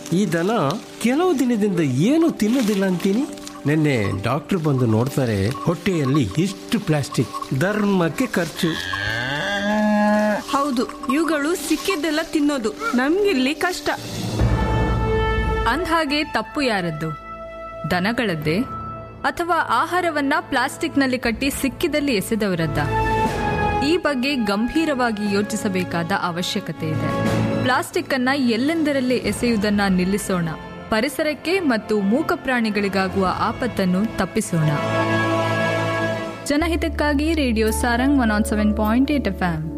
ಈ ದನ ಕೆಲವು ದಿನದಿಂದ ಏನು ತಿನ್ನೋದಿಲ್ಲ ಅಂತೀನಿ ನಿನ್ನೆ ಡಾಕ್ಟರ್ ಬಂದು ನೋಡ್ತಾರೆ ಹೊಟ್ಟೆಯಲ್ಲಿ ಇಷ್ಟು ಪ್ಲಾಸ್ಟಿಕ್ ಧರ್ಮಕ್ಕೆ ಖರ್ಚು ಹೌದು ಇವುಗಳು ಸಿಕ್ಕಿದ್ದೆಲ್ಲ ತಿನ್ನೋದು ನಮ್ಗಿಲ್ಲಿ ಕಷ್ಟ ಅಂದ್ಹಾಗೆ ತಪ್ಪು ಯಾರದ್ದು ದನಗಳದ್ದೇ ಅಥವಾ ಆಹಾರವನ್ನ ಪ್ಲಾಸ್ಟಿಕ್ನಲ್ಲಿ ಕಟ್ಟಿ ಸಿಕ್ಕಿದಲ್ಲಿ ಎಸೆದವರದ್ದ ಈ ಬಗ್ಗೆ ಗಂಭೀರವಾಗಿ ಯೋಚಿಸಬೇಕಾದ ಅವಶ್ಯಕತೆ ಇದೆ ಪ್ಲಾಸ್ಟಿಕ್ ಅನ್ನ ಎಲ್ಲೆಂದರಲ್ಲಿ ಎಸೆಯುವುದನ್ನ ನಿಲ್ಲಿಸೋಣ ಪರಿಸರಕ್ಕೆ ಮತ್ತು ಮೂಕ ಪ್ರಾಣಿಗಳಿಗಾಗುವ ಆಪತ್ತನ್ನು ತಪ್ಪಿಸೋಣ ಜನಹಿತಕ್ಕಾಗಿ radio Sarang one oh seven point eight F